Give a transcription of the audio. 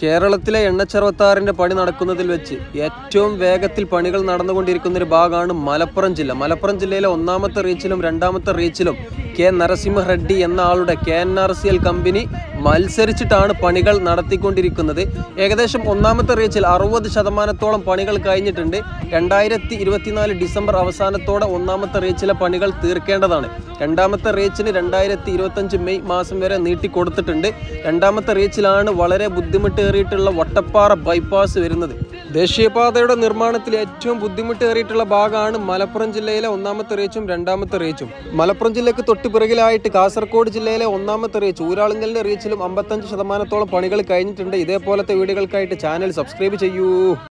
കേരളത്തിലെ എണ്ണച്ചെറുപത്താറിന്റെ പണി നടക്കുന്നതിൽ വെച്ച് ഏറ്റവും വേഗത്തിൽ പണികൾ നടന്നുകൊണ്ടിരിക്കുന്ന ഒരു ഭാഗമാണ് മലപ്പുറം ജില്ല മലപ്പുറം ജില്ലയിലെ ഒന്നാമത്തെ റീച്ചിലും രണ്ടാമത്തെ റീച്ചിലും കെ നരസിംഹ റെഡ്ഡി എന്ന ആളുടെ K N R C L company മത്സരിച്ചിട്ടാണ് പണികൾ നടത്തിക്കൊണ്ടിരിക്കുന്നത് ഏകദേശം ഒന്നാമത്തെ റീച്ചിൽ അറുപത് ശതമാനത്തോളം പണികൾ കഴിഞ്ഞിട്ടുണ്ട് രണ്ടായിരത്തി ഇരുപത്തിനാല് ഡിസംബർ അവസാനത്തോടെ ഒന്നാമത്തെ റീച്ചിലെ പണികൾ തീർക്കേണ്ടതാണ് രണ്ടാമത്തെ റീച്ചിന് രണ്ടായിരത്തി ഇരുപത്തഞ്ച് മെയ് മാസം വരെ നീട്ടിക്കൊടുത്തിട്ടുണ്ട് രണ്ടാമത്തെ റീച്ചിലാണ് വളരെ ബുദ്ധിമുട്ടേറിയിട്ടുള്ള വട്ടപ്പാറ ബൈപ്പാസ് വരുന്നത് ദേശീയപാതയുടെ നിർമ്മാണത്തിൽ ഏറ്റവും ബുദ്ധിമുട്ടേറിയിട്ടുള്ള ഭാഗമാണ് മലപ്പുറം ജില്ലയിലെ ഒന്നാമത്തെ റീച്ചും രണ്ടാമത്തെ റീച്ചും മലപ്പുറം ജില്ലയ്ക്ക് തൊട്ട് പിറകിലായിട്ട് കാസർഗോഡ് ജില്ലയിലെ ഒന്നാമത്തെ റീച്ച് ഊരാളുങ്കലിന്റെ റീച്ചിലും അമ്പത്തഞ്ച് ശതമാനത്തോളം പണികൾ കഴിഞ്ഞിട്ടുണ്ട് ഇതേപോലത്തെ വീഡിയോകൾക്കായിട്ട് ചാനൽ സബ്സ്ക്രൈബ് ചെയ്യൂ